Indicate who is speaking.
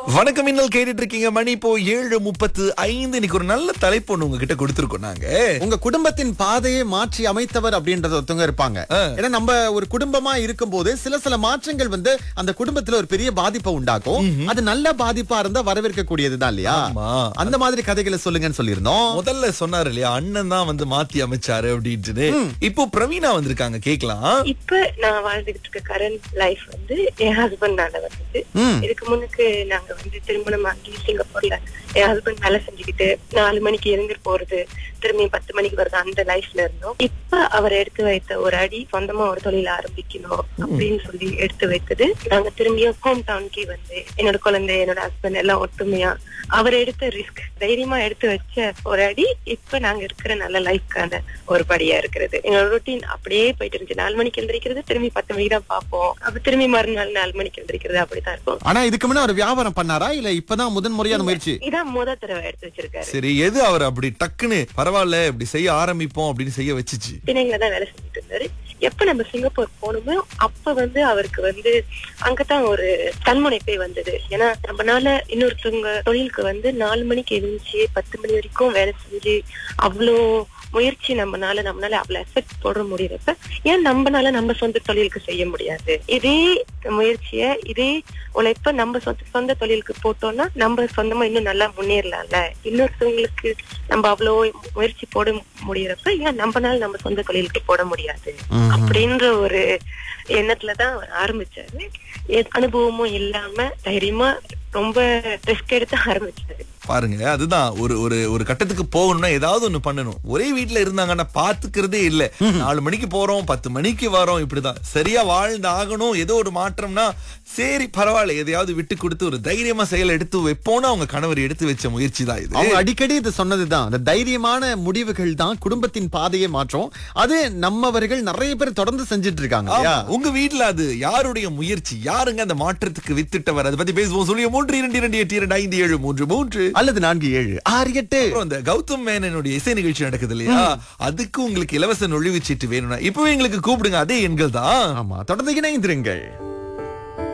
Speaker 1: வணக்கம் இன்னல் கேட்டுட்டு இருக்கீங்க மணி இப்போ ஏழு முப்பத்து ஐந்து இன்னைக்கு ஒரு நல்ல தலைப்பு ஒண்ணு உங்ககிட்ட கொடுத்துருக்கோம் நாங்க
Speaker 2: உங்க குடும்பத்தின் பாதையை மாற்றி அமைத்தவர் அப்படின்றது ஒருத்தவங்க இருப்பாங்க
Speaker 1: ஆ.
Speaker 2: ஏன்னா நம்ம ஒரு குடும்பமா இருக்கும்போது சில சில மாற்றங்கள் வந்து அந்த குடும்பத்துல ஒரு பெரிய பாதிப்பை உண்டாக்கும் அது நல்ல பாதிப்பா இருந்தா வரவேற்க கூடியதுதான் இல்லையா
Speaker 1: ஆமா.
Speaker 2: அந்த மாதிரி கதைகளை சொல்லுங்கன்னு சொல்லியிருந்தோம்
Speaker 1: முதல்ல சொன்னாரு இல்லையா அண்ணன் தான் வந்து மாத்தி அமைச்சாரு அப்படின்ட்டு இப்போ பிரவீனா வந்திருக்காங்க கேக்கலாம்
Speaker 3: இப்ப நான் வாழ்ந்துகிட்டு இருக்க கரண்ட் லைஃப் வந்து என் ஹஸ்பண்டால வந்தது
Speaker 2: ம்.
Speaker 3: இதுக்கு முன்னுக்கு நாங்க வந்து திருமணம் ஆகி சிங்கப்பூர்ல என் ஹஸ்பண்ட் வேலை செஞ்சுக்கிட்டு நாலு மணிக்கு எழுந்திரு போறது திரும்பி பத்து மணிக்கு வருது அந்த லைஃப்ல இருந்தோம் இப்ப அவர் எடுத்து வைத்த ஒரு அடி சொந்தமா ஒரு தொழில் ஆரம்பிக்கணும் அப்படின்னு சொல்லி எடுத்து வைத்தது நாங்க திரும்பியும் ஹோம் டவுனுக்கே வந்து என்னோட குழந்தை என்னோட ஹஸ்பண்ட் எல்லாம் ஒத்துமையா அவர் எடுத்த ரிஸ்க் தைரியமா எடுத்து வச்ச ஒரு அடி இப்ப நாங்க இருக்கிற நல்ல லைஃப்க்கான ஒரு படியா இருக்கிறது எங்களோட ரொட்டீன் அப்படியே போயிட்டு இருந்துச்சு நாலு மணிக்கு எந்திரிக்கிறது திரும்பி பத்து மணிக்கு தான் பார்ப்போம் அப்ப திரும்பி மறுநாள் நாலு மணிக்கு எந்திரிக்கிறது அப்படிதான் இருக்கும்
Speaker 2: ஆனா இதுக்கு முன்ன ஒரு வியாபாரம் பண்ணாரா இல்ல இப்பதான் முதன் முறையான முயற்சி
Speaker 3: இதான் முத தடவை எடுத்து வச்சிருக்காரு
Speaker 1: சரி எது அவர் அப்படி டக்குன்னு பரவாயில்ல இப்படி செய்ய ஆரம்பிப்போம் அப்படின்னு செய்ய வச்சுச்சு
Speaker 3: பிணைங்கள தான் வேலை செஞ்சுட்டு இருந்தாரு எப்ப நம்ம சிங்கப்பூர் போனோமோ அப்ப வந்து அவருக்கு வந்து அங்கதான் ஒரு தன்முனைப்பே வந்தது ஏன்னா நம்மனால இன்னொருத்தவங்க தொழிலுக்கு வந்து நாலு மணிக்கு எழுந்துச்சு பத்து மணி வரைக்கும் வேலை செஞ்சு அவ்வளோ முயற்சி நம்மனால நம்மளால அவ்வளவு எஃபெக்ட் போட முடியறப்ப ஏன் நம்மனால நம்ம சொந்த தொழிலுக்கு செய்ய முடியாது இதே முயற்சிய இதே உழைப்ப நம்ம சொந்த சொந்த தொழிலுக்கு போட்டோம்னா நம்ம சொந்தமா இன்னும் நல்லா முன்னேறலாம்ல இன்னொருத்தவங்களுக்கு நம்ம அவ்வளவு முயற்சி போட முடியறப்ப ஏன் நம்மனால நம்ம சொந்த தொழிலுக்கு போட முடியாது
Speaker 2: ம்ஹும்.
Speaker 3: அப்படின்ற ஒரு எண்ணத்துலதான் அவர் ஆரம்பிச்சாரு எ- அனுபவமும் இல்லாம தைரியமா ரொம்ப ரிஸ்க் எடுத்து ஆரம்பிச்சாரு
Speaker 1: பாருங்க அதுதான் ஒரு ஒரு ஒரு கட்டத்துக்கு போகணும்னா ஏதாவது ஒண்ணு பண்ணணும் ஒரே வீட்ல இருந்தாங்கன்னா பாத்துக்கிறதே இல்ல நாலு மணிக்கு போறோம் பத்து மணிக்கு வரோம் இப்படிதான் சரியா வாழ்ந்து ஆகணும் ஏதோ ஒரு மாற்றம்னா சரி பரவாயில்ல எதையாவது விட்டு கொடுத்து ஒரு தைரியமா செயல் எடுத்து வைப்போம்னு அவங்க கணவர் எடுத்து வச்ச முயற்சி தான் இது
Speaker 2: அவங்க அடிக்கடி இது சொன்னதுதான் அந்த தைரியமான முடிவுகள் தான் குடும்பத்தின் பாதையை மாற்றும் அது நம்மவர்கள் நிறைய பேர் தொடர்ந்து செஞ்சுட்டு இருக்காங்க
Speaker 1: ஆமா,
Speaker 2: இல்லையா
Speaker 1: உங்க வீட்ல அது யாருடைய முயற்சி யாருங்க அந்த மாற்றத்துக்கு வித்திட்டவர் அதை பத்தி பேசுவோம் சொல்லிய மூன்று இரண்டு இரண்டு எட்டு இரண்டு ஐந்து ஏழு மூன்று மூன்று
Speaker 2: அல்லது நான்கு ஏழு ஆறு எட்டு
Speaker 1: அப்புறம் இந்த கௌதம் மேனனுடைய இசை நிகழ்ச்சி நடக்குது இல்லையா அதுக்கு உங்களுக்கு இலவச நுழைவுச்சீட்டு வேணும்னா இப்பவே எங்களுக்கு கூப்பிடுங்க அதே எண்கள் தான்
Speaker 2: ஆமா தொடர்ந்து இணைந்திருங்கள்